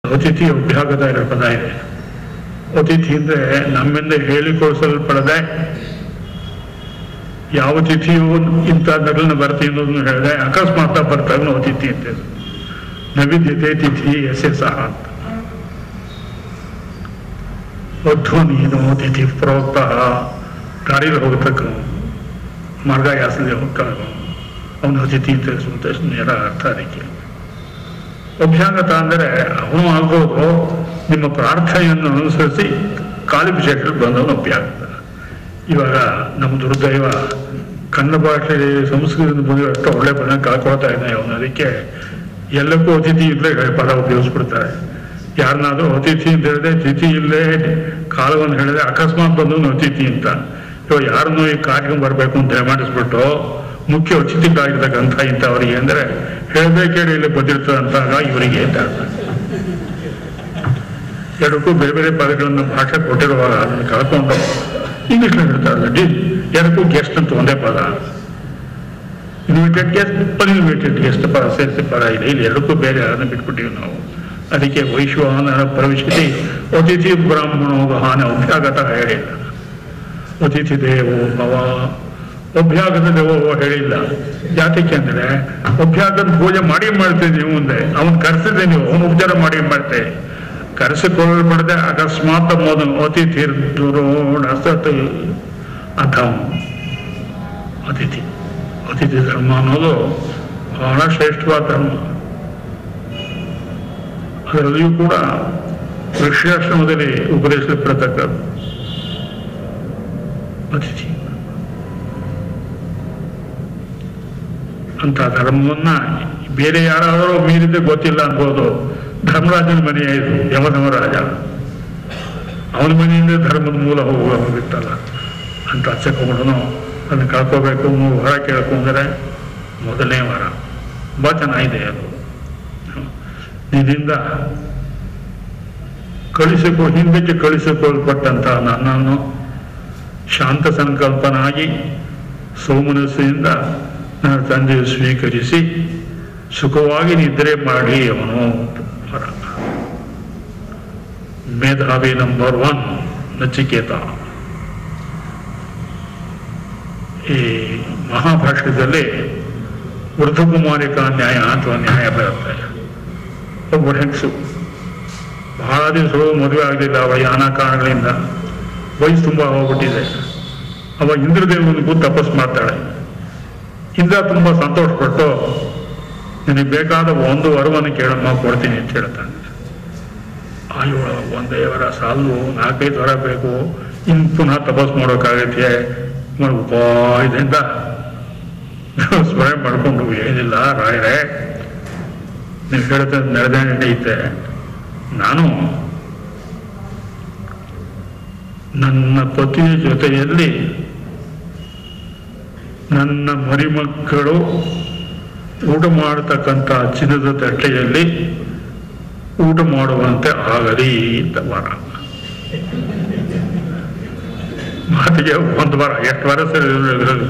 ಅತಿಥಿ ಅಭ್ಯಾಗತ ಇರೋ ಪದ ಇದೆ ಅತಿಥಿ ಅಂದ್ರೆ ನಮ್ಮಿಂದ ಹೇಳಿಕೊಳಿಸಲ್ಪಡದೆ ಯಾವ ತಿಥಿಯು ಇಂಥದ್ದನ್ನು ಬರ್ತೀನಿ ಅನ್ನೋದನ್ನು ಹೇಳಿದೆ ಅಕಸ್ಮಾತ್ ಬರ್ತಾಗ ಅತಿಥಿ ಅಂತ ಹೆಸರು. ನೈವೇದ್ಯತೆ ತಿಥಿ ಎಸೆ ಸಹ ಅಂತ ಅಧ್ವನೀನೋ ತಿಥಿ ಪ್ರೋಕ್ತ ದಾರಿಯಲ್ಲಿ ಹೋಗತಕ್ಕ ಮಾರ್ಗ ಯಾಸದೆ ಹೋಗ್ತಾಗ ಅವನು ಅತಿಥಿ ಅಂತ ಹೆಸರು ಅಂತ ನೇರ ಅರ್ಥ ಅದಕ್ಕೆ ಅಭ್ಯಾಂಗತ ಅಂದರೆ ಅವನು ಆಗ್ಬೋದು ನಿಮ್ಮ ಪ್ರಾರ್ಥನೆಯನ್ನು ಅನುಸರಿಸಿ ಕಾಲಿಭಿಷೇಕದಲ್ಲಿ ಬಂದವನು ಅಭ್ಯಾಂಗತ ಇವಾಗ ನಮ್ಮ ದುರ್ದೈವ ಕನ್ನಡ ಭಾಷೆ ಸಂಸ್ಕೃತದಿಂದ ಬಂದಿರೋ ಅಷ್ಟು ಒಳ್ಳೆ ಪದ ಕಳ್ಕೊಳ್ತಾ ಇದ್ದಾನೆ ಅವನು ಅದಕ್ಕೆ ಎಲ್ಲಕ್ಕೂ ಅತಿಥಿ ಇಲ್ಲೇ ಪದ ಉಪಯೋಗಿಸ್ಬಿಡ್ತಾರೆ ಯಾರನ್ನಾದ್ರೂ ಅತಿಥಿ ಅಂತ ಹೇಳಿದ್ರೆ ತಿಥಿ ಇಲ್ಲೇ ಕಾಲವನ್ನು ಹೇಳಿದ್ರೆ ಅಕಸ್ಮಾತ್ ಬಂದವನು ಅತಿಥಿ ಅಂತ ಇವಾಗ ಯಾರನ್ನೂ ಈ ಕಾರ್ಯಕ್ರಮ ಬರಬೇಕು ಅಂತ ದಯಮಾಡಿಸ್ಬಿಟ್ಟು ಮುಖ್ಯ ಅತಿಥಿಗಳಾಗಿರ್ತಕ್ಕಂಥ ಇಂಥವರಿಗೆ ಅಂದರೆ ಹೇಳದೆ ಕೇಳಿ ಇಲ್ಲಿ ಬಂದಿರ್ತದಂತಾಗ ಇವರಿಗೆ ಅಂತ ಅರ್ಥ. ಎರಡಕ್ಕೂ ಬೇರೆ ಬೇರೆ ಪದಗಳನ್ನು ಭಾಷೆ ಕೊಟ್ಟಿರುವಾಗ ಅದನ್ನು ಕಳ್ಕೊಂಡು ಇಂಗ್ಲೀಷ್ನಲ್ಲಿ ಹೇಳ್ತಾರಲ್ಲ ಡಿ ಎರಡಕ್ಕೂ ಗೆಸ್ಟ್ ಅಂತ ಒಂದೇ ಪದ ಇನ್ವಿಟೆಡ್ ಗೆಸ್ಟ್ ಅನ್ಇನ್ವಿಟೆಡ್ ಗೆಸ್ಟ್ ಪದ ಸೇರಿಸಿ ಪದ ಇದೆ ಇಲ್ಲಿ ಎರಡಕ್ಕೂ ಬೇರೆ ಅದನ್ನು ಬಿಟ್ಬಿಟ್ಟಿವಿ ನಾವು ಅದಕ್ಕೆ ವೈಶ್ವಾನರ ಪ್ರವೇಶಿಸಿ ಅತಿಥಿ ಬ್ರಾಹ್ಮಣೋ ಗಹಾನ ಅಭ್ಯಾಗತ ಹೇಳಿಲ್ಲ ಅತಿಥಿ ದೇವೋ ಭವ ಅಭ್ಯಾಗತ ದೇವೋ ಹೇಳಿಲ್ಲ ಯಾತಕ್ಕೆ ಅಂದ್ರೆ ಅಭ್ಯಾಗದ ಪೂಜೆ ಮಾಡಿ ಮಾಡ್ತೀವಿ ನೀವು ಮುಂದೆ ಅವನ್ ಕರೆಸಿದೆ ನೀವು ಅವನು ಉಪಚಾರ ಮಾಡಿ ಮಾಡ್ತೇವೆ ಕರೆಸಿಕೊಳ್ಳಲ್ಪಡದೆ ಅಕಸ್ಮಾತ್ ಮೊದಲು ಅತಿಥಿ ದುರೋಣ ಸತ್ ಅಂತ ಅತಿಥಿ ಅತಿಥಿ ಧರ್ಮ ಅನ್ನೋದು ಬಹಳ ಶ್ರೇಷ್ಠವಾದ ಧರ್ಮ ಅದರಲ್ಲಿಯೂ ಕೂಡ ವೃಕ್ಷಾಶ್ರಮದಲ್ಲಿ ಉಪದೇಶಿಸಲ್ಪಡತಕ್ಕ ಅತಿಥಿ ಅಂತ ಧರ್ಮವನ್ನ ಬೇರೆ ಯಾರಾದರೂ ಮೀರಿದ್ರೆ ಗೊತ್ತಿಲ್ಲ ಅನ್ಬೋದು ಧರ್ಮರಾಜನ ಮನೆ ಇದು ಯಮಧರ್ಮರಾಜ ಅವನ ಮನೆಯಿಂದ ಧರ್ಮದ ಮೂಲ ಹೋಗುವ ಹೋಗಿತ್ತಲ್ಲ ಅಂತ ಹಚ್ಚಕೊಂಡ್ರು ಅದನ್ನ ಕಳ್ಕೋಬೇಕು ಮೂರು ವರ ಕೇಳಕು ಅಂದರೆ ಮೊದಲನೇ ವರ ತುಂಬ ಚೆನ್ನಾಗಿದೆ ಅದು ನಿನ್ನಿಂದ ಕಳಿಸಿಕೊ ಹಿಂದಕ್ಕೆ ಕಳಿಸಿಕೊಳ್ಪಟ್ಟಂತ ನನ್ನನ್ನು ಶಾಂತ ಸಂಕಲ್ಪನಾಗಿ ಸೋಮನಸ್ಸಿನಿಂದ ನನ್ನ ತಂದೆಯು ಸ್ವೀಕರಿಸಿ ಸುಖವಾಗಿ ನಿದ್ರೆ ಮಾಡಿ ಅವನು ವರ ಮೇಧಾವಿ ನಂಬರ್ ಒನ್ ನಚಿಕೇತ ಈ ಮಹಾಭಾಷ್ಯದಲ್ಲಿ ವೃದ್ಧಕುಮಾರಿಕಾ ನ್ಯಾಯ ಅಥವಾ ನ್ಯಾಯ ಬರುತ್ತೆ ಒಬ್ಬ ಹೆಂಗಸು ಬಹಳ ದಿವಸಗಳು ಮದುವೆ ಆಗಲಿಲ್ಲ ಅವ ಯಾನ ಕಾರಣಗಳಿಂದ ವಯಸ್ಸು ತುಂಬ ಹೋಗ್ಬಿಟ್ಟಿದೆ ಅವ ಇಂದ್ರದೇವನಿಗೂ ತಪಸ್ ಮಾಡ್ತಾಳೆ ಇಂದ್ರ ತುಂಬಾ ಸಂತೋಷಪಟ್ಟು ನಿನಗೆ ಬೇಕಾದ ಒಂದು ವರವನ್ನು ಕೇಳಮ್ಮ ಕೊಡ್ತೀನಿ ಅಂತ ಹೇಳ್ತಾನೆ ಅಯ್ಯೋ ಒಂದೇ ವರ ಸಾಲು ನಾಲ್ಕೈದು ವರ ಬೇಕು ಇನ್ ಪುನಃ ತಪಸ್ ಮಾಡೋಕ್ಕಾಗತ್ತೆ ಉಪಾಯದಿಂದ ಸ್ಮರಣೆ ಮಾಡ್ಕೊಂಡು ಏನಿಲ್ಲ ರಾಯರೇ ನೀವು ಹೇಳಿದ ನಡೆದೇ ನಡೆಯುತ್ತೆ ನಾನು ನನ್ನ ಪತಿಯ ಜೊತೆಯಲ್ಲಿ ನನ್ನ ಮರಿಮಕ್ಕಳು ಊಟ ಮಾಡತಕ್ಕಂಥ ಚಿನ್ನದ ತಟ್ಟೆಯಲ್ಲಿ ಊಟ ಮಾಡುವಂತೆ ಆಗಲಿ ಅಂತ ವರ ಮಾತಿಗೆ ಒಂದು ವಾರ ಎಷ್ಟು ವಾರ ಸರಿ ಇದ್ರಲ್ಲಿ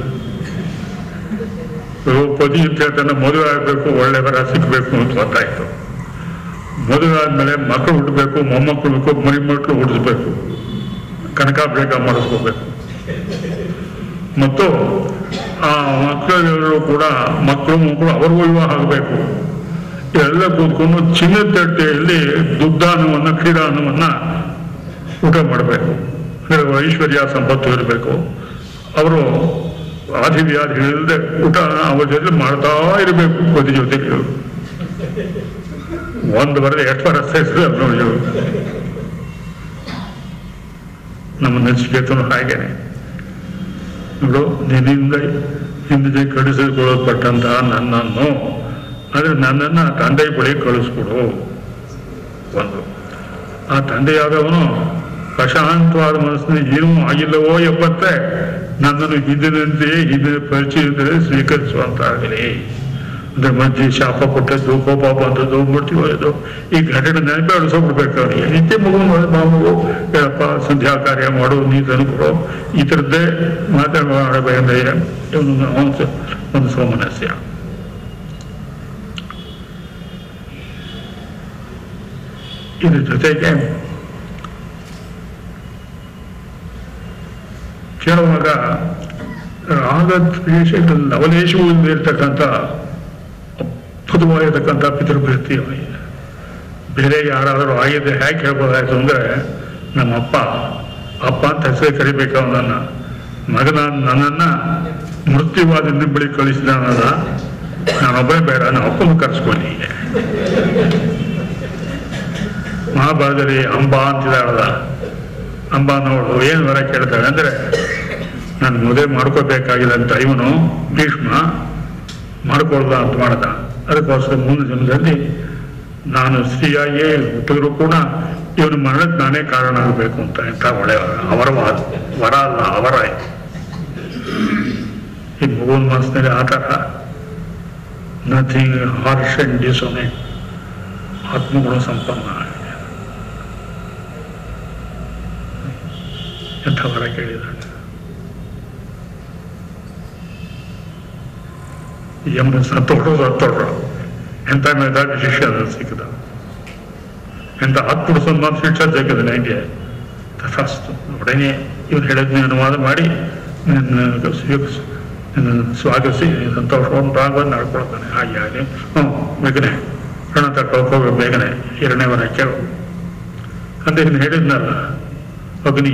ಪತಿ ಅಂತ ಹೇಳ್ತಾನೆ ಮದುವೆ ಆಗಬೇಕು ಒಳ್ಳೆ ವರ ಸಿಗ್ಬೇಕು ಅಂತ ಗೊತ್ತಾಯ್ತು ಮದುವೆ ಆದ್ಮೇಲೆ ಮಕ್ಕಳು ಹುಟ್ಟಬೇಕು ಮೊಮ್ಮಕ್ಕಳು ಬೇಕು ಮರಿ ಮಕ್ಕಳು ಹುಟ್ಟಿಸ್ಬೇಕು ಕನಕಾಭಿಷೇಕ ಮಾಡಿಸ್ಕೋಬೇಕು ಮತ್ತು ಆ ಮಕ್ಕಳೆಲ್ಲರೂ ಕೂಡ ಮಕ್ಕಳು ಮಕ್ಕಳು ಅವ್ರಿಗೂ ವಿವಾಹ ಆಗಬೇಕು ಎಲ್ಲ ಕೂತ್ಕೊಂಡು ಚಿನ್ನದ ತಟ್ಟೆಯಲ್ಲಿ ದುಗ್ಧಾನವನ್ನ ಕ್ಷೀರಾನ್ನವನ್ನ ಊಟ ಮಾಡಬೇಕು ಅಂದರೆ ಐಶ್ವರ್ಯ ಸಂಪತ್ತು ಇರಬೇಕು ಅವರು ಆದಿವ್ಯಾಧಿ ಇಲ್ಲದೆ ಊಟ ಅವ್ರ ಜೊತೆ ಮಾಡ್ತಾ ಇರಬೇಕು ಪತಿ ಜೊತೆಗೆ ಒಂದು ಬರದೆ ಎಷ್ಟು ವರ ಸೇರಿಸಿದ್ರೆ ನೋಡಿ ಇವ್ರು. ನಮ್ಮ ನಚಿಕೇತನು ಹಾಗೇನೆ ನೋಡು ನಿನ್ನಿಂದ ಹಿಂದೆ ಕಳಿಸಿಕೊಳ್ಳಲ್ಪಟ್ಟಂತಹ ನನ್ನನ್ನು ಆದರೆ ನನ್ನನ್ನು ತಂದೆ ಬಳಿ ಕಳಿಸ್ಕೊಡು ಒಂದು ಆ ತಂದೆಯಾದವನು ಪ್ರಶಾಂತವಾದ ಮನಸ್ಸಿನ ಏನೂ ಆಗಿಲ್ಲವೋ ಎಂಬತ್ತೆ ನನ್ನನ್ನು ಹಿಂದಿನಂತೆಯೇ ಹಿಂದಿನ ಪರಿಚಯದಲ್ಲಿ ಸ್ವೀಕರಿಸುವಂತಾಗಲಿ ಅಂದ್ರೆ ಮಧ್ಯೆ ಶಾಪ ಕೊಟ್ಟದ್ದು ಕೋಪ ಬಂದದ್ದು ಮೃತ್ಯು ಹೋಯದು ಈ ಘಟನೆ ನೆನಪೇ ಅಳಿಸೋಗ್ಬಿಡ್ಬೇಕು ಅವನಿಗೆ ನಿತ್ಯ ಮಗು ಮಾವು ಹೇಳಪ್ಪ ಸಂಧ್ಯಾ ಕಾರ್ಯ ಮಾಡು ನೀ ತಂದ್ಕೊಡು ಈ ಥರದ್ದೇ ಮಾತಾಡಬೇಕಂದ್ರೆ ಇವನು ಅವನು ಒಂದು ಸೋಮನಸ್ಯ ಇದ್ರ ಜೊತೆಗೆ ಕೇಳುವಾಗ ರಾಗದ್ವೇಷಗಳ ಲವಲೇಶವೂ ಇರ್ತಕ್ಕಂಥ ಅದ್ಭುತವಾಗಿರ್ತಕ್ಕಂಥ ಪಿತೃಪ್ರೀತಿ ಅವನಿಗೆ ಬೇರೆ ಯಾರಾದರೂ ಆಗಿದೆ ಹೇಗೆ ಹೇಳ್ಬೋದಾಯ್ತು ಅಂದರೆ ನಮ್ಮಪ್ಪ ಅಪ್ಪ ಅಂತ ಹೆಸರೇ ಕರಿಬೇಕು ಅವನನ್ನ ಮಗನ ನನ್ನನ್ನ ಮೃತ್ಯುವಾದಿಂದ ಬಳಿ ಕಳಿಸಿದಾನಲ್ಲ ನಾನೊಬ್ಬನೇ ಬೇಡ ನಾನು ಅಪ್ಪನ ಕರೆಸ್ಕೊಳ್ಳಿ ಮಹಾಭಾರತದಲ್ಲಿ ಅಂಬಾ ಅಂತಿದ್ದಾಳಲ್ಲ ಅಂಬಾ ನೋಡು ಏನು ವರ ಕೇಳ್ತಾಳೆ ಅಂದ್ರೆ ನಾನು ಮದುವೆ ಮಾಡ್ಕೋಬೇಕಾಗಿದೆ ಅಂತ ಇವನು ಭೀಷ್ಮ ಮಾಡ್ಕೊಳ್ದ ಅಂತ ಮಾಡ್ದ ಅದಕ್ಕೋಸ್ಕರ ಮುಂದಿನ ಜನ್ಮದಲ್ಲಿ ನಾನು ಸ್ತ್ರೀಯಾಗಿ ಹುಟ್ಟಿದ್ರು ಕೂಡ ಇವನು ಮರಣಕ್ಕೆ ನಾನೇ ಕಾರಣ ಆಗಬೇಕು ಅಂತ ಎಂಥ ಒಳ್ಳೆಯವರ ಅವರ ವಾದ ವರ ಅಲ್ಲ ಅವರ ಈ ಮಗುವಿನ ಮನಸ್ಸಿನಲ್ಲಿ ಆ ಥರ ನಥಿಂಗ್ ಹಾರ್ಶ್ ಅಂಡ್ ಡಿಸೊನೆಂಟ್ ಆತ್ಮಗುಣ ಸಂಪನ್ನ ಆಗಿದೆ ಎಂಥ ವರ ಕೇಳಿದಾಗ ಎಂಬ ಸತ್ತೋಡು ಸತ್ತೋಡ್ರು ಎಂಥ ಮೇಧಾವಿ ಶಿಷ್ಯ ಅದು ಸಿಕ್ಕದ ಎಂಥ ಹತ್ತು ಸಂಬಂಧ ಶಿಕ್ಷೆ ಸಿಕ್ಕಿದ ನನಗೆ ತಥಾಸ್ತು ಒಡನೆ ಇವನು ಹೇಳಿದ್ನ ಅನುವಾದ ಮಾಡಿ ನನ್ನ ಸ್ವೀಕರಿಸಿ ನಿನ್ನ ಸ್ವಾಗತಿಸಿ ಸಂತೋಷವನ್ನು ಭಾಗವನ್ನು ನಡ್ಕೊಳ್ತಾನೆ ಹಾಗೆ ಹಾಗೆ ಹ್ಞೂ ಬೇಗನೆ ಹಣ ತಗೊಳ್ಕೋಬೇಕು ಬೇಗನೆ ಎರಡನೇ ವರ ಕೇಳು ಅಂತ ಇನ್ನು ಹೇಳಿದ್ನಲ್ಲ ಅಗ್ನಿ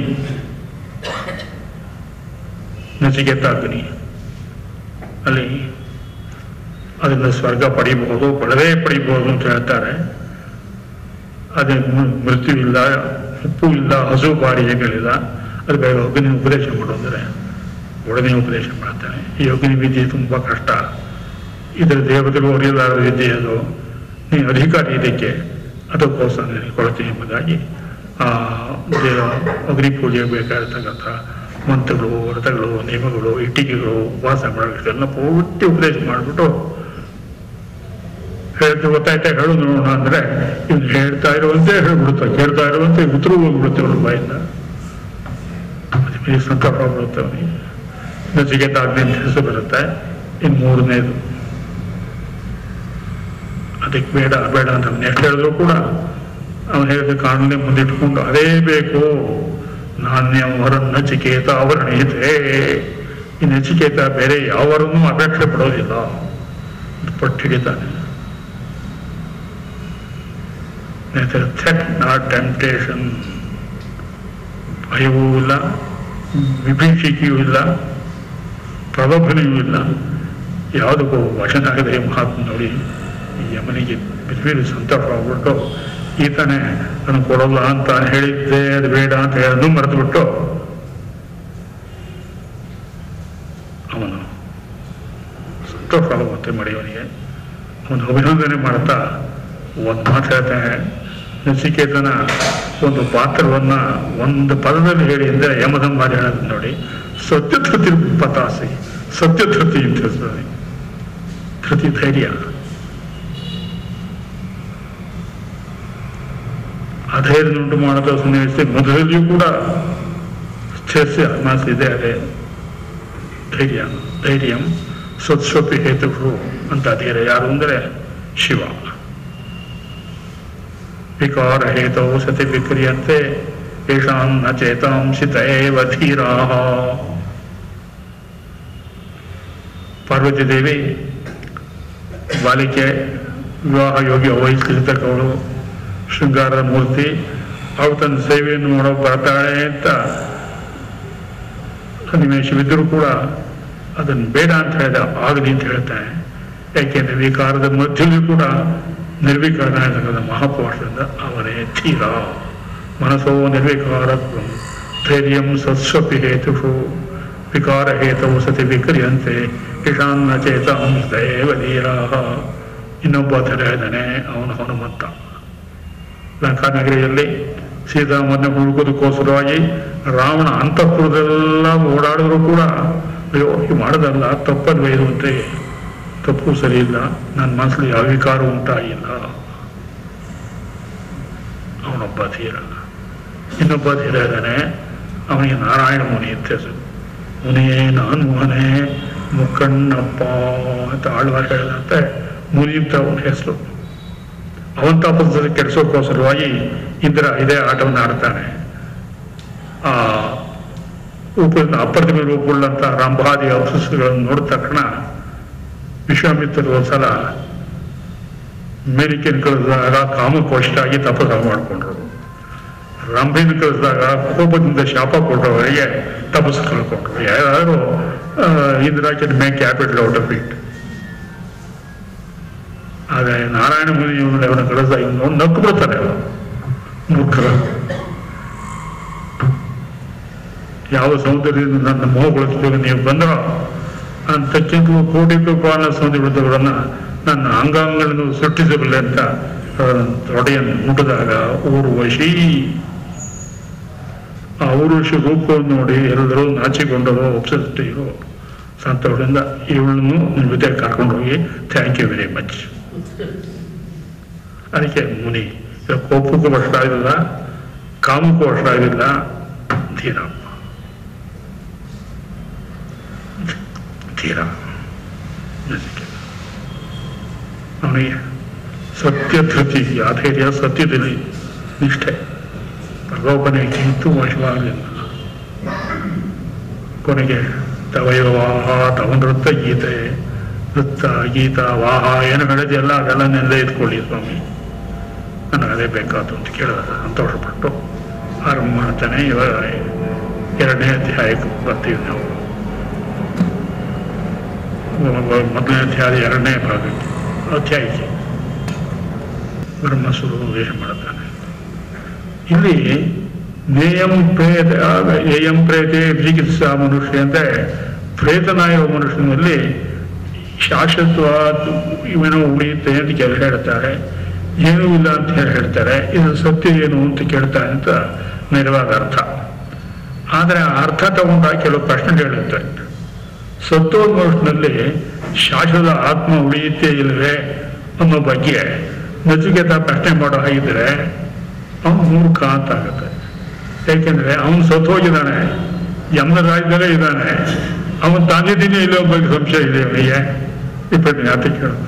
ನಚಿಕೇತ ಅಗ್ನಿ ಅಲ್ಲಿ ಅದರಿಂದ ಸ್ವರ್ಗ ಪಡಿಬಹುದು ಪಡೆದೇ ಪಡಿಬಹುದು ಅಂತ ಹೇಳ್ತಾರೆ ಅದೇ ಮೃ- ಮೃತ್ಯು ಇಲ್ಲ ಉಪ್ಪು ಇಲ್ಲ ಹಸು ಬಾರಿ ಹೇಳಿಲ್ಲ ಅದು ಬೇಗ ಅಗ್ನಿ ಉಪದೇಶ ಮಾಡೋದ್ರೆ ಒಡನೆ ಉಪದೇಶ ಮಾಡ್ತಾನೆ ಈ ಅಗ್ನಿ ವಿದ್ಯೆ ತುಂಬಾ ಕಷ್ಟ ಇದರ ದೇವತೆಗಳು ಅರಿಯಲಾರದ ವಿದ್ಯೆ ಅದು ನೀನು ಅಧಿಕಾರಿ ಇದಕ್ಕೆ ಅದಕ್ಕೋಸ್ಕರ ನಿನಗೆ ಕೊಡ್ತೀನಿ ಎಂಬುದಾಗಿ ಆ ದೇವ ಅಗ್ನಿ ಪೂಜೆಗೆ ಬೇಕಾಗಿರ್ತಕ್ಕಂಥ ಮಂತ್ರಗಳು ವ್ರತಗಳು ನಿಯಮಗಳು ಇಟ್ಟಿಗೆಗಳು ಉಪವಾಸ ಮಾಡೋದೆಲ್ಲ ಪೂರ್ತಿ ಉಪದೇಶ ಮಾಡಿಬಿಟ್ಟು ಹೇಳಿದ್ದು ಗೊತ್ತಾಯ್ತಾ ಹೇಳು ನೋಡೋಣ ಅಂದ್ರೆ ಇವ್ನು ಹೇಳ್ತಾ ಇರುವಂತೆ ಹೇಳ್ಬಿಡುತ್ತೆ ಕೇಳ್ತಾ ಇರುವಂತೆ ಉತ್ತರ ಹೋಗ್ಬಿಡುತ್ತೆ ಅವನ ಬಾಯಿಂದ ಅದ್ರ ಮೇಲೆ ಸಂತಾಪ ಬರುತ್ತೆ ಅವನಿಗೆ ನಚಿಕೇತ ಆಜ್ಞೆ ಅಂತ ಹೆಸರು ಬರುತ್ತೆ ಇನ್ನು ಮೂರನೇದು ಅದಕ್ಕೆ ಬೇಡ ಬೇಡ ಅಂತ ಅವನು ಎಷ್ಟು ಹೇಳಿದ್ರು ಕೂಡ ಅವನು ಹೇಳಿದ ಕಾರಣನೇ ಮುಂದಿಟ್ಕೊಂಡು ಅದೇ ಬೇಕು ನಾಣ್ಯವರ ನಚಿಕೇತ ಅವರ್ಣೀತೆ ಈ ನಚಿಕೇತ ಬೇರೆ ಯಾವರನ್ನೂ ಅಪೇಕ್ಷೆ ಪಡೋದಿಲ್ಲ ಅಂತ ಪಟ್ಟು ಹಿಡಿತಾನೆ neither threat nor temptation ಭಯವೂ ಇಲ್ಲ ವಿಭೀಷಿಕೆಯೂ ಇಲ್ಲ ಪ್ರಲೋಭನೆಯೂ ಇಲ್ಲ ಯಾವುದಕ್ಕೂ ವಶನಾಗದೆ ಮಹಾತ್ಮ ನೋಡಿ ಈ ಯಮನಿಗೆ ಬಿರುಬಿರು ಸಂತಾಪ ಆಗ್ಬಿಟ್ಟು ಈತನೇ ನಾನು ಕೊಡಲ್ಲ ಅಂತ ಹೇಳಿದ್ದೆ ಅದು ಬೇಡ ಅಂತ ಹೇಳೋದು ಮರೆತುಬಿಟ್ಟು ಅವನು ಸಂತೋಷ ಆಗುತ್ತೆ ಮಡಿಯವನಿಗೆ ಅವನು ಅಭಿನಂದನೆ ಮಾಡ್ತಾ ಒಂದು ಮಾತು ಹೇಳ್ತಾನೆ ನಚಿಕೇತನ ಒಂದು ಪಾತ್ರವನ್ನ ಒಂದು ಪದದಲ್ಲಿ ಹೇಳಿ ಅಂದ್ರೆ ಯಮಧಂಬಾರಿ ಹೇಳೋದು ನೋಡಿ ಸತ್ಯಧೃತಿ ಪತಾಸಿ ಸತ್ಯಧೃತಿ ಅಂತ ಹೇಳ್ತಾರೆ ಧೃತಿ ಧೈರ್ಯ ಅಧೈರ್ಯ ಉಂಟು ಮಾಡದ ಸನ್ನಿವೇಶ ಮೊದಲಲ್ಲಿಯೂ ಕೂಡ ಸ್ಥಿರಸ್ಯ ಮಾಸ ಇದೆ ಅದೇ ಧೈರ್ಯ ಧೈರ್ಯಂ ಸತ್ಸ್ವಪಿ ಹೇತುಗಳು ಅಂತ ಧೈರ್ಯ ಯಾರು ಅಂದರೆ ಶಿವ ವಿಕಾರ ಹೇತೌ ಸತಿ ವಿಕ್ರಿಯಂತೆ ಯೇಷಾಂ ನ ಚೇತಾಂಸಿತ ಏವ ಧೀರಾಃ ಪಾರ್ವತಿ ದೇವಿ ಬಾಲಿಕೆ ವಿವಾಹ ಯೋಗ್ಯ ವಹಿಸಿರ್ತಕ್ಕವಳು ಶೃಂಗಾರದ ಮೂರ್ತಿ ಅವಳು ತನ್ನ ಸೇವೆಯನ್ನು ಮಾಡೋ ಬರ್ತಾಳೆ ಅಂತ ಸನ್ನಿವೇಶವಿದ್ದರೂ ಕೂಡ ಅದನ್ನು ಬೇಡ ಅಂತ ಹೇಳಿದ ಆಗಲಿ ಅಂತ ಹೇಳ್ತಾನೆ ಯಾಕೆಂದ್ರೆ ವಿಕಾರದ ಮಧ್ಯದಲ್ಲೂ ಕೂಡ ನಿರ್ವಿಕಾರನಾಗಿರ್ತಕ್ಕಂಥ ಮಹಾಪುರುಷರಿಂದ ಅವನೇ ಧೀರ ಮನಸ್ಸೋ ನಿರ್ವಿಕಾರ ಧೈರ್ಯಂ ಸತ್ಸ್ವಪಿ ಹೇತುಷು ವಿಕಾರ ಹೇತವು ಸತಿ ವಿಕ್ರಿಯಂತೆ ಇಶಾನ್ನ ಚೇತಾಂ ದೈವ ಧೀರಾಹ ಇನ್ನೊಬ್ಬ ಥರ ಇದ್ದಾನೆ ಅವನು ಹನುಮಂತ ಲಂಕಾನಗರಿಯಲ್ಲಿ ಸೀತಾಮನ್ನ ಹುಡುಕೋದಕ್ಕೋಸ್ಕರವಾಗಿ ರಾವಣ ಅಂತಃಪುರದೆಲ್ಲ ಓಡಾಡಿದ್ರು ಕೂಡ ಅಯ್ಯೋ ಹೀಗೆ ಮಾಡೋದಲ್ಲ ತಪ್ಪಲ್ವೇ ಇರುವಂತೆ ತಪ್ಪು ಸರಿ ಇಲ್ಲ ನನ್ನ ಮನಸ್ಸಲ್ಲಿ ಯಾವ ವಿಕಾರ ಉಂಟಾಗಿಲ್ಲ ಅವನೊಬ್ಬ ಧೀರ ಇನ್ನೊಬ್ಬ ಧೀರ ಇದ್ದಾನೆ ಅವನಿಗೆ ನಾರಾಯಣ ಮುನಿ ಅಂತ ಹೆಸರು ಮುನಿಯೇ ನಾನು ಮನೆ ಮುಕ್ಕಣ್ಣಪ್ಪ ಅಂತ ಆಳ್ವಾರ್ ಹೇಳಿದಂತೆ ಮುನಿ ಅಂತ ಅವನ ಹೆಸರು ಅವನ್ ತಪಸ್ಸನ್ನು ಕೆಡಿಸೋಕ್ಕೋಸ್ಕರವಾಗಿ ಇಂದ್ರ ಇದೇ ಆಟವನ್ನು ಆಡ್ತಾನೆ ಆ ಉಪ ಅಪ್ರತಿಮೆ ರೂಪುಳ್ಳಂತ ರಂಭಾದಿ ಅವಶಿಷ್ಟಗಳನ್ನು ನೋಡಿದ ತಕ್ಷಣ ವಿಶ್ವಾಮಿತ್ರರು ಒಂದ್ಸಲ ಮೇರಿಕೆಯನ್ನು ಕಳಿಸಿದಾಗ ಕಾಮಕೋಷ್ಟಾಗಿ ತಪಸ್ಸ ಮಾಡಿಕೊಂಡ್ರು ರಂಭೆನ ಕಳಿಸಿದಾಗ ಕೋಪದಿಂದ ಶಾಪ ಕೊಟ್ಟವರಿಗೆ ತಪಸ್ಸು ಕಳ್ಕೊಂಡ್ರು ಯಾರು Indira can make capital out of it ಆದರೆ ನಾರಾಯಣ ಮುನಿ ಅವನ ಕಳಿಸಿದಾಗ ಇವ್ನು ನಕ್ಕು ಬಿಡ್ತಾರೆ ಅವರು ಮೂರ್ಖರ ಯಾವ ಸೌಂದರ್ಯದಿಂದ ನನ್ನ ಮೋಹಗೊಳಿಸಬೇಕು ನೀವು ಬಂದರೋ ಅಂತಕ್ಕಿಂತ ಕೋಟಿ ರೂಪಾಯಿನ ಸೌಂದರ್ಯದವರನ್ನ ನನ್ನ ಅಂಗಾಂಗಗಳನ್ನು ಸೃಷ್ಟಿಸಬಲ್ಲೆ ಅಂತ ಅವರ ತೊಡೆಯನ್ನು ಮುಟ್ಟಿದಾಗ ಊರ್ವಶಿ ಆ ಊರ್ವಶಿ ರೂಪವನ್ನು ನೋಡಿ ಎಲ್ಲರೂ ನಾಚಿಕೊಂಡರು ಒಪ್ಪಿಸಿರೋ ಸಂತವರಿಂದ ಇವಳನ್ನು ನಿಮ್ಮ ಜೊತೆ ಕರ್ಕೊಂಡು ಹೋಗಿ ಥ್ಯಾಂಕ್ ಯು ವೆರಿ ಮಚ್ ಅದಕ್ಕೆ ಮುನಿ ಇದು ಕೋಪಕ್ಕೂ ವರ್ಷ ಆಗಿಲ್ಲ ಕಾಮಕ್ಕೂ ವರ್ಷ ಆಗಿಲ್ಲ ಧೀರಪ್ಪ ಧೀರ ಅದಕ್ಕೆ ಅವನಿಗೆ ಸತ್ಯ ಧೃತಿ ಆಧೈರ್ಯ ಸತ್ಯದಲ್ಲಿ ನಿಷ್ಠೆ ಭಗವಪ್ಪನಿಗೆ ಕಿಂತು ವಶವಾಗಲಿಲ್ಲ ಕೊನೆಗೆ ತವಯವಾಹ ತವ ನೃತ್ತ ಗೀತೆ ನೃತ್ತ ಗೀತ ವಾಹ ಏನು ಹೇಳಿದೆಲ್ಲ ಅದೆಲ್ಲ ನೆಲ್ಲೇ ಇಟ್ಕೊಳ್ಳಿ ಸ್ವಾಮಿ ನನಗೆ ಅದೇ ಬೇಕಾತು ಅಂತ ಕೇಳಿದಾಗ ಸಂತೋಷಪಟ್ಟು ಆರಂಭ ಮಾಡ್ತಾನೆ ಇವಾಗ ಎರಡನೇ ಅಧ್ಯಾಯಕ್ಕೆ ಬರ್ತೀವಿ ನಾವು ಮೊದಲನೇ ಅಧ್ಯಾಯ ಎರಡನೇ ಭಾಗಕ್ಕೆ ಅಧ್ಯಾಯಕ್ಕೆ ಬ್ರಹ್ಮಸುರು ವೇಷ ಮಾಡ್ತಾನೆ ಇಲ್ಲಿ ನೇಯಂ ಪ್ರೇತ ಏಯಂ ಪ್ರೇತೆ ಚಿಕಿತ್ಸಾ ಮನುಷ್ಯ ಅಂದ್ರೆ ಪ್ರೇತನಾಗಿರುವ ಮನುಷ್ಯನಲ್ಲಿ ಶಾಶ್ವತವಾದ ಇವನು ಉಳಿಯುತ್ತೆ ಅಂತ ಕೆಲವು ಹೇಳ್ತಾರೆ ಏನೂ ಇಲ್ಲ ಅಂತ ಹೇಳಿ ಹೇಳ್ತಾರೆ ಇದು ಸತ್ಯ ಏನು ಅಂತ ಕೇಳ್ತಾರೆ ಅಂತ ನೇರವಾದ ಅರ್ಥ ಆದರೆ ಆ ಅರ್ಥ ತಗೊಂಡಾಗ ಕೆಲವು ಪ್ರಶ್ನೆಗಳಿರುತ್ತೆ ಸತ್ತೋದ ಮನುಷ್ಯನಲ್ಲಿ ಶಾಶ್ವತ ಆತ್ಮ ಉಳಿಯುತ್ತೆ ಇಲ್ಲವೇ ಅನ್ನೋ ಬಗ್ಗೆ ನಚಿಕೇತ ಪ್ರಶ್ನೆ ಮಾಡೋ ಹಾಗಿದ್ರೆ ಅವನು ಮೂರ್ಖ ಅಂತ ಆಗುತ್ತೆ ಯಾಕೆಂದ್ರೆ ಅವನು ಸತ್ತೋಗಿದ್ದಾನೆ ಯಮನ ರಾಜ್ಯದಲ್ಲೇ ಇದ್ದಾನೆ ಅವನು ತಾನಿದ್ದೀನಿ ಇಲ್ಲೋ ಬಗ್ಗೆ ಸಂಶಯ ಇದೆ ಅವನಿಗೆ ಇಪ್ಪತ್ತನೇ ಅಂತ ಕೇಳೋದು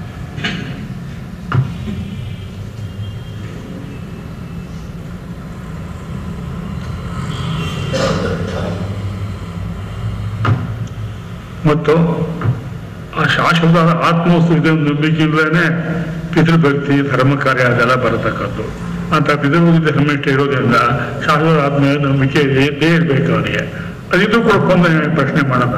ಮತ್ತು ಆ ಶಾಶ್ವತ ಆತ್ಮವಸ್ತು ಇದೆ ಅನ್ನೋ ನಂಬಿಕೆ ಇಲ್ಲದೇನೆ ಪಿತೃಭಕ್ತಿ ಧರ್ಮ ಕಾರ್ಯ ಅದೆಲ್ಲ ಬರತಕ್ಕದ್ದು ಅಂತ ಪಿತೃಭಕ್ತಿ ಧರ್ಮಿಷ್ಠ ಇರೋದ್ರಿಂದ ಶಾಶ್ವತ ಆತ್ಮ ನಂಬಿಕೆ ಇದ್ದೇ ಇರ್ಬೇಕು ಅವನಿಗೆ ಅದಿದು ಕೂಡ ಕೊಂದ ಪ್ರಶ್ನೆ ಮಾಡದ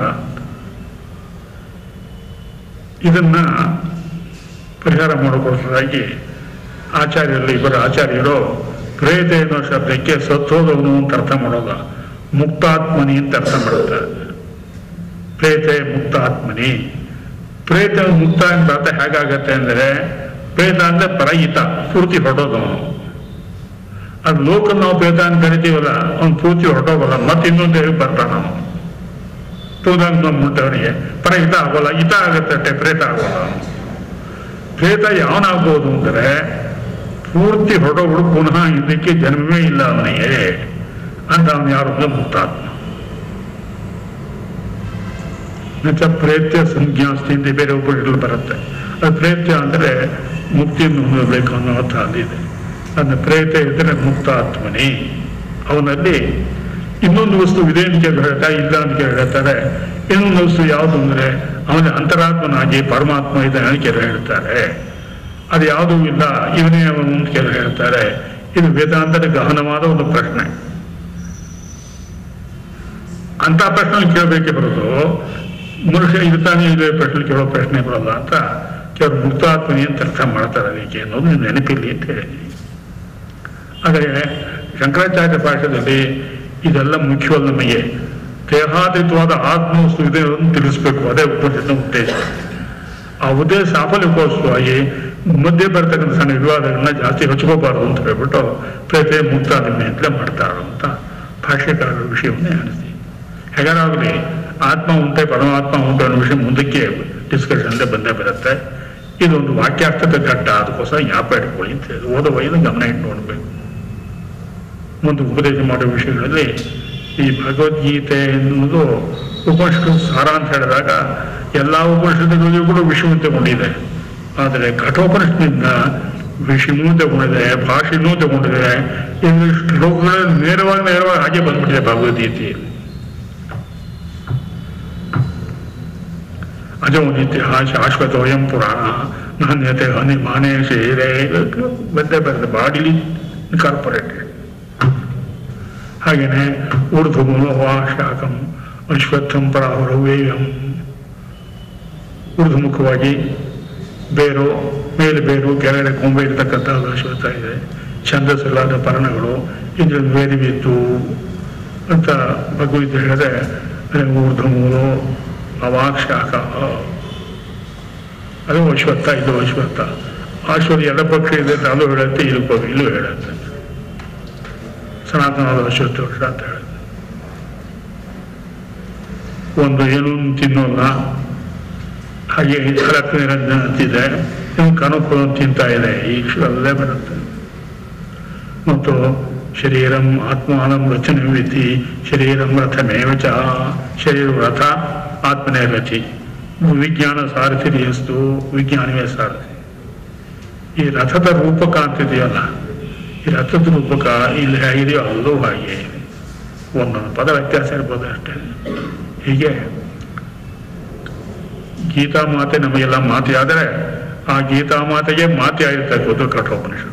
ಇದನ್ನ ಪರಿಹಾರ ಮಾಡೋಕ್ಕೋಸ್ಕರವಾಗಿ ಆಚಾರ್ಯರಲ್ಲಿ ಇಬ್ಬರು ಆಚಾರ್ಯರು ಪ್ರೇತ ಎನ್ನುವ ಶಬ್ದಕ್ಕೆ ಸತ್ತೋದವನು ಅಂತ ಅರ್ಥ ಮಾಡೋದ ಮುಕ್ತಾತ್ಮನಿ ಅಂತ ಅರ್ಥ ಮಾಡುತ್ತಾರೆ ಪ್ರೇತೆ ಮುಕ್ತಾತ್ಮನಿ ಪ್ರೇತ ಮುಕ್ತ ಅಂತ ಅರ್ಥ ಹೇಗಾಗತ್ತೆ ಅಂದ್ರೆ ಪ್ರೇತ ಅಂದ್ರೆ ಪರಹಿತ ಪೂರ್ತಿ ಹೊರಟೋದವನು ಅದು ಲೋಕ ನಾವು ಪ್ರೇತ ಅಂತ ಕರಿತೀವಲ್ಲ ಅವ್ನು ಪೂರ್ತಿ ಹೊರಟೋಗಲ್ಲ ಮತ್ತೆ ಇನ್ನೊಂದು ಹೇಳಿ ಬರ್ತಾನ ಅವನು ತೂದಂಗ ಮುಟ್ಟವನಿಗೆ ಪರಹಿತ ಆಗೋಲ್ಲ ಹಿತ ಆಗತ್ತೆ ಪ್ರೇತ ಆಗೋಲ್ಲ ಅವನು ಪ್ರೇತ ಯಾವನಾಗ್ಬೋದು ಅಂದ್ರೆ ಪೂರ್ತಿ ಹೊರಟೋಗ್ಬಿಡು ಪುನಃ ಇದಕ್ಕೆ ಜನ್ಮವೇ ಇಲ್ಲ ಅವನಿಗೆ ಅಂತ ಅವನು ಯಾರು ಅಂದ್ರೆ ಮುಕ್ತಾತ್ಮ ನಚ ಪ್ರೇತ್ಯ ಸಂಜ್ಞಾಸ್ತಿ ಅಂತ ಬೇರೆ ಉಪಗಳು ಬರುತ್ತೆ ಅದು ಪ್ರೇತ್ಯ ಅಂದರೆ ಮುಕ್ತಿಯನ್ನು ಹೊಂದಬೇಕು ಅನ್ನೋ ಅರ್ಥ ಅಲ್ಲಿದೆ ಅದನ್ನ ಪ್ರೇತ ಇದ್ರೆ ಮುಕ್ತ ಆತ್ಮನಿ ಅವನಲ್ಲಿ ಇನ್ನೊಂದು ವಸ್ತು ಇದೆ ಅಂತ ಕೇಳಿ ಹೇಳ್ತಾರೆ ಇಲ್ಲ ಅಂತ ಕೇಳಿ ಹೇಳ್ತಾರೆ ಇನ್ನೊಂದು ವಸ್ತು ಯಾವುದು ಅಂದ್ರೆ ಅವನ ಅಂತರಾತ್ಮನಾಗಿ ಪರಮಾತ್ಮ ಇದ್ದಾನೆ ಅಂತ ಕೆಲವು ಹೇಳ್ತಾರೆ ಅದು ಯಾವುದೂ ಇಲ್ಲ ಇವನೇ ಅವನು ಅಂತ ಕೆಲವು ಹೇಳ್ತಾರೆ ಇದು ವೇದಾಂತದ ಗಹನವಾದ ಒಂದು ಪ್ರಶ್ನೆ ಅಂತ ಪ್ರಶ್ನೆ ಕೇಳಬೇಕೆ ಬರೋದು ಮನುಷ್ಯ ಇರ್ತಾನೆ ಇದೆ ಪ್ರಶ್ನೆ ಕೇಳೋ ಪ್ರಶ್ನೆ ಬರಲ್ಲ ಅಂತ ಕೆಲವರು ಮುಕ್ತಾತ್ಮನಿ ಅಂತ ಅರ್ಥ ಮಾಡ್ತಾರೆ ಅದಕ್ಕೆ ಅನ್ನೋದು ನೀವು ನೆನಪಿಲ್ಲಿ ಅಂತ ಹೇಳಿದ್ದೀನಿ ಆದರೆ ಶಂಕರಾಚಾರ್ಯ ಭಾಷೆಯಲ್ಲಿ ಇದೆಲ್ಲ ಮುಖ್ಯವಲ್ಲ ನಮಗೆ ದೇಹಾತೀತವಾದ ಆತ್ಮವಸ್ತು ಇದೆ ಅಂತ ತಿಳಿಸ್ಬೇಕು ಅದೇ ಉಪನಿಷತ್ನ ಉದ್ದೇಶ ಆ ಉದ್ದೇಶ ಸಾಫಲ್ಯಕ್ಕೋಸ್ಕರವಾಗಿ ಮಧ್ಯೆ ಬರ್ತಕ್ಕಂಥ ಸಣ್ಣ ವಿವಾದಗಳನ್ನ ಜಾಸ್ತಿ ಹಚ್ಕೋಬಾರದು ಅಂತ ಹೇಳ್ಬಿಟ್ಟು ಪ್ರೇತೆ ಮುಕ್ತಾದಿಮೆ ಅಂತಲೇ ಮಾಡ್ತಾರೆ ಅಂತ ಭಾಷ್ಯಕಾರರ ವಿಷಯವನ್ನೇ ಅನಿಸ್ತೀನಿ ಹೇಗಾರಾಗಲಿ ಆತ್ಮ ಉಂಟೆ ಪರಮಾತ್ಮ ಉಂಟು ಅನ್ನೋ ವಿಷಯ ಮುಂದಕ್ಕೆ ಡಿಸ್ಕಷನ್ ಬಂದೇ ಬರುತ್ತೆ ಇದೊಂದು ವಾಕ್ಯಾರ್ಥದ ಘಟ್ಟ ಅದಕ್ಕೋಸ್ಕರ ಜ್ಞಾಪ ಇಟ್ಕೊಳ್ಳಿ ಅಂತ ಹೇಳಿ ಓದೋ ವಯಸ್ಸು ಗಮನ ಇಟ್ಟು ನೋಡ್ಬೇಕು ಮುಂದೆ ಉಪದೇಶ ಮಾಡೋ ವಿಷಯಗಳಲ್ಲಿ ಈ ಭಗವದ್ಗೀತೆ ಎನ್ನುವುದು ಉಪನಿಷತ್ತು ಸಾರ ಅಂತ ಹೇಳಿದಾಗ ಎಲ್ಲ ಉಪನಿಷತ್ತುಗಳಿಗೂ ಕೂಡ ವಿಷಯವನ್ನು ತಗೊಂಡಿದೆ ಆದರೆ ಘಟೋಪನಿಷತ್ತಿನಿಂದ ವಿಷಿನೂ ತಗೊಂಡಿದೆ ಭಾಷೆನೂ ತಗೊಂಡಿದೆ ಇನ್ನು ಶ್ಲೋಕಗಳು ನೇರವಾಗಿ ನೇರವಾಗಿ ಹಾಗೆ ಬಂದ್ಬಿಟ್ಟಿದೆ ಭಗವದ್ಗೀತೆಯಲ್ಲಿ ಅಜೋ ನಿತ್ಯ ಶಾಶ್ವತೋಯಂ ಪುರಾಣ ನಾಣ್ಯತೆ ಹನಿ ಮಾನೇ ಶೇರೆ ಬಂದೇ ಬರ್ತದೆ ಬಾಡಿಲಿ ಕಾರ್ಪೊರೇಟೆಡ್ ಹಾಗೇನೆ ಊರ್ಧ್ವಮೂಲ ಶಾಖಂ ಅಶ್ವತ್ಥಂ ಪರಾಹುರವೇಯಂ ಊರ್ಧ್ವಮುಖವಾಗಿ ಬೇರು ಮೇಲೆ ಬೇರು ಕೆಳಗಡೆ ಕೊಂಬೆ ಇರತಕ್ಕಂಥದ್ದು ಅಶ್ವತ್ಥ ಇದೆ ಛಂದಸ್ಸಿಲ್ಲದ ಪರ್ಣಗಳು ಇದ್ರಲ್ಲಿ ವೇದಿ ಬಿತ್ತು ಅಂತ ಭಗವದ್ಗೀತೆ ಹೇಳಿದ್ರೆ ಊರ್ಧ್ವಮೂಲೋ ಅವಾಕ್ಷಾಖ ಅದು ಅಶ್ವತ್ಥ ಇದು ಅಶ್ವತ್ಥ ಅಶ್ವತ್ಥ ಎಡ ಪಕ್ಷ ಇದೆ ಅಂತ ಅದು ಹೇಳುತ್ತೆ ಇದು ಪ- ಇಲ್ಲೂ ಹೇಳುತ್ತೆ ಸನಾತನವಾದ ಅಶ್ವತ್ಥ ವೃಕ್ಷ ಅಂತ ಹೇಳುತ್ತೆ ಒಂದು ಏನು ತಿನ್ನೋಲ್ಲ ಹಾಗೆ ಹರಕ್ ನಿರಂಜನ ಅಂತಿದೆ ಇನ್ನು ಕನಕು ತಿಂತಾ ಇದೆ ಈ ಅಲ್ಲೇ ಬರುತ್ತೆ ಮತ್ತು ಶರೀರಂ ಆತ್ಮಾನಂ ರಚನೆ ವಿಧಿ ಶರೀರಂ ರಥಮೇವ ಚ ಶರೀರ ರಥ ಆತ್ಮನೇ ರಥಿ ವಿಜ್ಞಾನ ಸಾರಥಿ ಎಷ್ಟು ವಿಜ್ಞಾನವೇ ಸಾರಥಿ ಈ ರಥದ ರೂಪಕ ಅಂತಿದೆಯಲ್ಲ ಈ ರಥದ ರೂಪಕ ಇಲ್ಲಿ ಹೇಗಿದೆಯೋ ಅಲ್ಲೂ ಹಾಗೆ ಇದೆ ಒಂದೊಂದು ಪದ ವ್ಯತ್ಯಾಸ ಇರ್ಬೋದು ಅಷ್ಟೇ ಹೀಗೆ ಗೀತಾ ಮಾತೆ ನಮಗೆಲ್ಲ ಮಾತೆ ಆದರೆ ಆ ಗೀತಾ ಮಾತೆಗೆ ಮಾತೆ ಆಗಿರ್ತಕ್ಕಂಥ ಕಠೋಪನಿಷತ್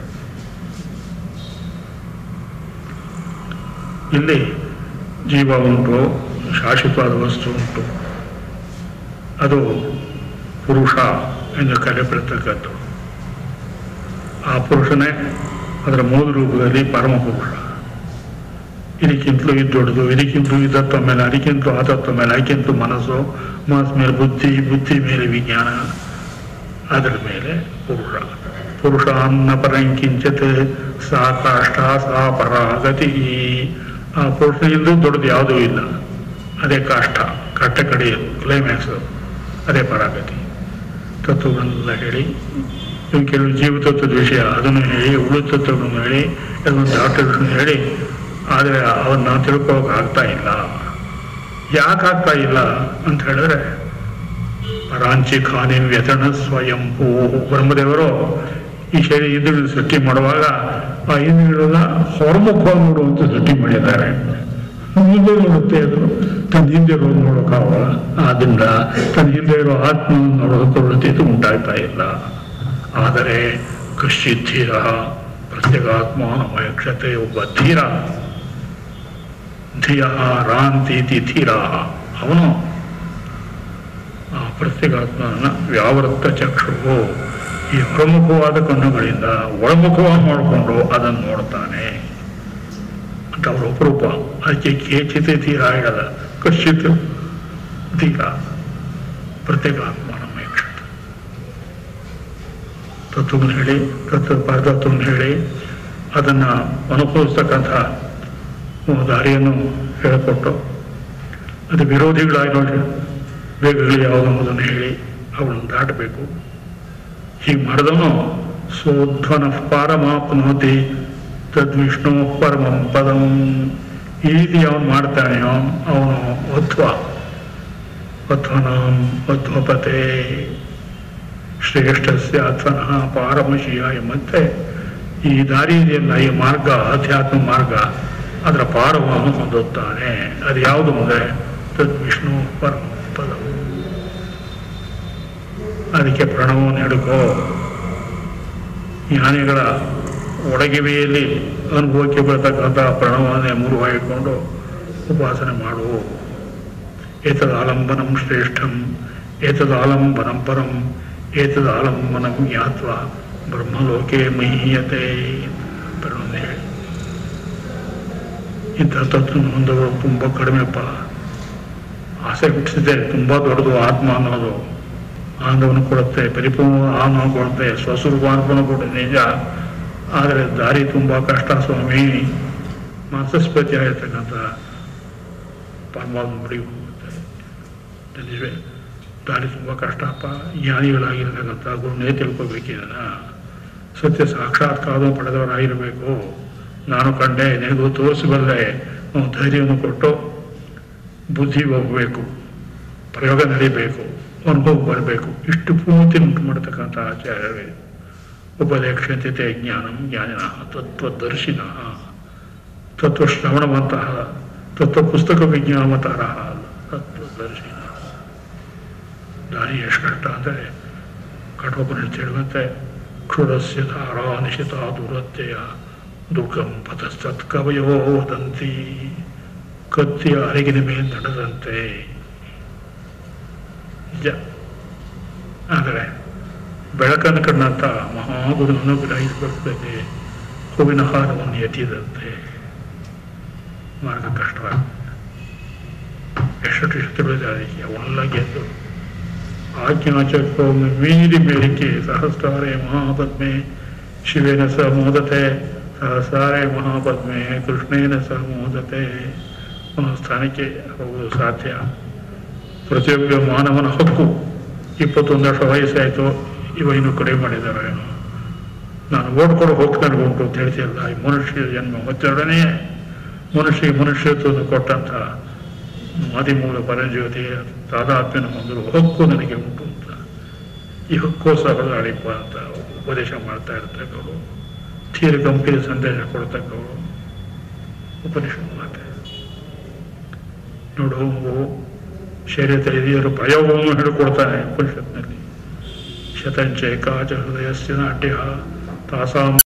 ಇಲ್ಲಿ ಜೀವ ಉಂಟು ಶಾಶ್ವತವಾದ ವಸ್ತು ಉಂಟು ಅದು ಪುರುಷ ಎಂದು ಕರೆಯಲ್ಪಡ್ತಕ್ಕದ್ದು ಆ ಪುರುಷನೇ ಅದರ ಮೂಲ ರೂಪದಲ್ಲಿ ಪರಮ ಪುರುಷ ಇದಕ್ಕಿಂತಲೂ ಇದು ದೊಡ್ಡದು ಇದಕ್ಕಿಂತಲೂ ಈ ತತ್ವ ಮೇಲೆ ಅದಕ್ಕಿಂತಲೂ ಆ ತತ್ವ ಮೇಲೆ ಅದಕ್ಕಿಂತಲೂ ಮನಸ್ಸು ಮನಸ್ಸು ಮೇಲೆ ಬುದ್ಧಿ ಬುದ್ಧಿ ಮೇಲೆ ವಿಜ್ಞಾನ ಅದರ ಮೇಲೆ ಪುರುಷ ಪುರುಷ ಅನ್ನ ಪರಂಕಿಂಚತ್ ಸಾ ಕಾಷ್ಟ ಸಾ ಪರಾಗತಿ ಆ ಪುರುಷನಿಂದ ದೊಡ್ಡದು ಯಾವುದೂ ಇಲ್ಲ ಅದೇ ಕಾಷ್ಟ ಕಟ್ಟ ಕಡೆಯದು ಕ್ಲೈಮ್ಯಾಕ್ಸ್ ಅದೇ ಪರಾಗತಿ ತತ್ವಗಳನ್ನೆಲ್ಲ ಹೇಳಿ ಇವು ಕೆಲವು ಜೀವ ತತ್ವದ ವಿಷಯ ಅದನ್ನು ಹೇಳಿ ಉಳಿದ ತತ್ವಗಳನ್ನು ಹೇಳಿ ಅದನ್ನು ಡಾಕ್ಟರ್ಸ್ ಹೇಳಿ ಆದರೆ ಅವನ್ನ ತಿಳ್ಕೋಕ್ ಆಗ್ತಾ ಇಲ್ಲ ಯಾಕೆ ಆಗ್ತಾ ಇಲ್ಲ ಅಂತ ಹೇಳಿದ್ರೆ ಪರಾಂಚಿ ಖಾನಿ ವ್ಯತನ ಸ್ವಯಂಭೂ ಬ್ರಹ್ಮದೇವರು ಈ ಶರೀರ ಇಂದ್ರಿಯ ಸೃಷ್ಟಿ ಮಾಡುವಾಗ ಆ ಇಂದ್ರಿಯಗಳನ್ನ ಹೊರಮುಖವಾಗಿ ನೋಡುವಂತ ಸೃಷ್ಟಿ ಮಾಡಿದ್ದಾರೆ ಮುಂದೆ ನೋಡುತ್ತೆ ಅದು ತನ್ನ ಹಿಂದೆ ಇರೋದು ನೋಡೋಕ್ಕಾಗಲ್ಲ ಆದ್ರಿಂದ ತನ್ನ ಹಿಂದೆ ಇರೋ ಆತ್ಮವನ್ನು ನೋಡೋದಕ್ಕೆ ಪ್ರವೃತ್ತಿ ಉಂಟಾಗ್ತಾ ಇಲ್ಲ ಆದರೆ ಕಶ್ಚಿತ್ ಧೀರ ಪ್ರತ್ಯೇಕಾತ್ಮಾನಮಯಕ್ಷತೆ ಒಬ್ಬ ಧೀರ ಧಿಯ ರಾಂತೀತಿ ಧೀರ ಅವನು ಆ ಪ್ರತ್ಯೇಕಾತ್ಮನ ವ್ಯಾವೃತ್ತ ಚಕ್ಷುವು ಈ ಪ್ರಮುಖವಾದ ಕಣ್ಣುಗಳಿಂದ ಒಳಮುಖವಾಗಿ ಮಾಡಿಕೊಂಡು ಅದನ್ನು ನೋಡ್ತಾನೆ ಅಂತ ಅವರ ಅಪರೂಪ ಅದಕ್ಕೆ ಕೇಚಿತ ತೀರ ಹೇಳಲ್ಲ ಕಶ್ಚಿತ್ ತೀರ ಪ್ರತ್ಯೇಕಾತ್ಮನ ಮೇಕ್ಷತ ತತ್ವವನ್ನು ಹೇಳಿ ತತ್ವ ಪರತತ್ವವನ್ನು ಹೇಳಿ ಅದನ್ನು ಅನುಭವಿಸ್ತಕ್ಕಂಥ ಒಂದು ದಾರಿಯನ್ನು ಹೇಳಿಕೊಟ್ಟು ಅದು ವಿರೋಧಿಗಳಾಗಿರೋ ವೇಗಗಳು ಯಾವುದು ಅನ್ನೋದನ್ನು ಹೇಳಿ ಅವುಗಳನ್ನು ದಾಟಬೇಕು ಹೀಗೆ ಮಾಡಿದವನು ಸೋಧ್ವನ ಪಾರಮಾಪ್ನೋತಿ ತದ್ವಿಷ್ಣು ಪರಮಂ ಪದಂ ಈ ರೀತಿ ಅವನು ಮಾಡ್ತಾನೆಯೋ ಅವನು ಒತ್ವ ಒತ್ವನಾಂ ಒತ್ವಪತೆ ಶ್ರೇಷ್ಠಸ್ಯ ಅಥ್ವನಃ ಪಾರಮಶಿಯ ಎಂಬಂತೆ ಈ ದಾರಿ ಇದೆಯಲ್ಲ ಈ ಮಾರ್ಗ ಅಧ್ಯಾತ್ಮ ಮಾರ್ಗ ಅದರ ಪಾರವನ್ನು ಹೊಂದುತ್ತಾನೆ ಅದು ಯಾವುದು ಅಂದರೆ ತದ್ ವಿಷ್ಣು ಪರಮ ಪದ ಅದಕ್ಕೆ ಪ್ರಣವವನ್ನು ಹಿಡ್ಕೋ ಜ್ಞಾನಿಗಳ ಒಡಗಿವೆಯಲ್ಲಿ ಅನುಭವಕ್ಕೆ ಬರತಕ್ಕಂಥ ಪ್ರಣವನ್ನೇ ಮೂರು ಹಾಕಿಕೊಂಡು ಉಪಾಸನೆ ಮಾಡು ಏತದ ಆಲಂಬನಂ ಶ್ರೇಷ್ಠಂ ಏತದ ಆಲಂಬನಂ ಪರಂ ಏತದ ಆಲಂಬನಂ ಜ್ಞಾತ್ವ ಬ್ರಹ್ಮಲೋಕೆ ಮಹೀಯತೆ ಪ್ರಣವನೆ ಹೇಳಿ ಇಂಥ ತತ್ವ ಹೊಂದವರು ತುಂಬ ಕಡಿಮೆಪ್ಪ ಆಸೆ ಹುಟ್ಟಿಸಿದೆ ತುಂಬ ದೊಡ್ಡದು ಆತ್ಮ ಅನ್ನೋದು ಆನಂದವನ್ನು ಕೊಡುತ್ತೆ ಪರಿಪೂರ್ಣ ಆನಂದ ಕೊಡುತ್ತೆ ಸ್ವಸ್ವರೂಪ ಅನುಭವ ಕೊಡುತ್ತೆ ನಿಜ ಆದರೆ ದಾರಿ ತುಂಬ ಕಷ್ಟ ಸ್ವಾಮಿ ಮಾನಸಸ್ಪತಿ ಆಗಿರ್ತಕ್ಕಂಥ ಪರಮಾತ್ಮ ಬಳಿಗೆ ಹೋಗುತ್ತೆ ಇದು ನಿಜವೇ ದಾರಿ ತುಂಬ ಕಷ್ಟಪ್ಪ ಜ್ಞಾನಿಗಳಾಗಿರ್ತಕ್ಕಂಥ ಗುರುನೇ ತಿಳ್ಕೊಬೇಕಿದನ ಸತ್ಯ ಸಾಕ್ಷಾತ್ಕಾರ ಪಡೆದವರಾಗಿರಬೇಕು ನಾನು ಕಂಡೆ ನಿನಗೂ ತೋರಿಸಬಲ್ಲೆ ಅವನು ಧೈರ್ಯವನ್ನು ಕೊಟ್ಟು ಬುದ್ಧಿ ಹೋಗಬೇಕು ಪ್ರಯೋಗ ನಡೀಬೇಕು ಅನುಭವ ಬರಬೇಕು ಇಷ್ಟು ಪೂರ್ತಿ ಉಂಟು ಮಾಡತಕ್ಕಂಥ ಆಚಾರ್ಯವೇ ಉಪದೇಕ್ಷತೆ ಜ್ಞಾನಂ ಜ್ಞಾನಿನ ತತ್ವದರ್ಶಿನ ತತ್ವಶ್ರವಣವಂತಹ ತತ್ವ ಪುಸ್ತಕ ವಿಜ್ಞಾನವಂತರ ತತ್ವದರ್ಶಿನ ದಾರಿ ಎಷ್ಟು ಕಷ್ಟ ಅಂದರೆ ಕಠೋಪನಿಷತ್ ಹೇಳುವಂತೆ ಕ್ಷುರಸ್ಯ ಧಾರಾ ನಿಶಿತ ದುರತ್ಯಯ ದುಃಖಂ ಪತಸ್ತತ್ ಕವಯೋ ವದಂತಿ ಕತ್ತಿಯ ಅರಗಿನ ಮೇಲೆ ನಡೆದಂತೆ ನಿಜ ಆದರೆ ಬೆಳಕನ್ನು ಕಂಡಂಥ ಮಹಾಗುರುವನ್ನು ಗ್ರಹಿಸಬೇಕಂತೆ ಹೂವಿನ ಹಾರವನ್ನು ಎತ್ತಿದಂತೆ ಮಾರ್ಗ ಕಷ್ಟವಾಗುತ್ತೆ ಎಷ್ಟು ಶತ್ರುಗಳಿದ್ದಾರೆ ಅವನ್ನೆಲ್ಲ ಗೆದ್ದು ಆಜ್ಞಾಚಕ್ರವನ್ನು ಮೀರಿ ಬೇಡಿಕೆ ಸಹಸ್ರಾರೇ ಮಹಾಪದ್ಮೆ ಶಿವೇನ ಸಹ ಮೋದತೆ ಸಹಸ್ರಾರೇ ಮಹಾಪದ್ಮೆ ಕೃಷ್ಣೇನ ಸಹ ಮೋದತೆ ಒಂದು ಸ್ಥಾನಕ್ಕೆ ಹೋಗುವುದು ಸಾಧ್ಯ ಪ್ರತಿಯೊಬ್ಬ ಮಾನವನ ಹಕ್ಕು ಇಪ್ಪತ್ತೊಂದು ವರ್ಷ ವಯಸ್ಸಾಯಿತು ಇವ ಇನ್ನೂ ಕಡಿಮೆ ಮಾಡಿದ್ದಾರೆ ನಾನು ಓಡ್ಕೊಂಡು ಹೋಗ್ತಾನೆ ಉಂಟು ಅಂತ ಹೇಳ್ತಿಲ್ಲ ಈ ಮನುಷ್ಯ ಜನ್ಮ ಮತ್ತೊಡನೆ ಮನುಷ್ಯ ಮನುಷ್ಯತ್ವವನ್ನು ಕೊಟ್ಟಂತ ಆದಿಮೂಲ ಪರಜ್ಯೋತಿ ತಾದಾತ್ಮ್ಯನ ಮೊದಲು ಹಕ್ಕು ನನಗೆ ಉಂಟು ಅಂತ ಈ ಹಕ್ಕೋಸ್ಕರ ಹೊಡೆದಾಡಿಪ್ಪ ಅಂತ ಉಪದೇಶ ಮಾಡ್ತಾ ಇರ್ತಕ್ಕವರು ತೀರ ಗಂಭೀರ ಸಂದೇಶ ಕೊಡ್ತಕ್ಕವರು ಉಪನಿಷತ್ ಮಾತೆ ನೋಡು ಶರೀರದಲ್ಲಿ ಹಿರಿಯರು ಭಯವನ್ನು ಹೇಳಿಕೊಡ್ತಾನೆ ಉಪನಿಷತ್ನಲ್ಲಿ ಶತಂಚ ಏಕಾಚ ಹೃದಯಸ್ಯ ನಾಟ್ಯ ತಾಸಾಂ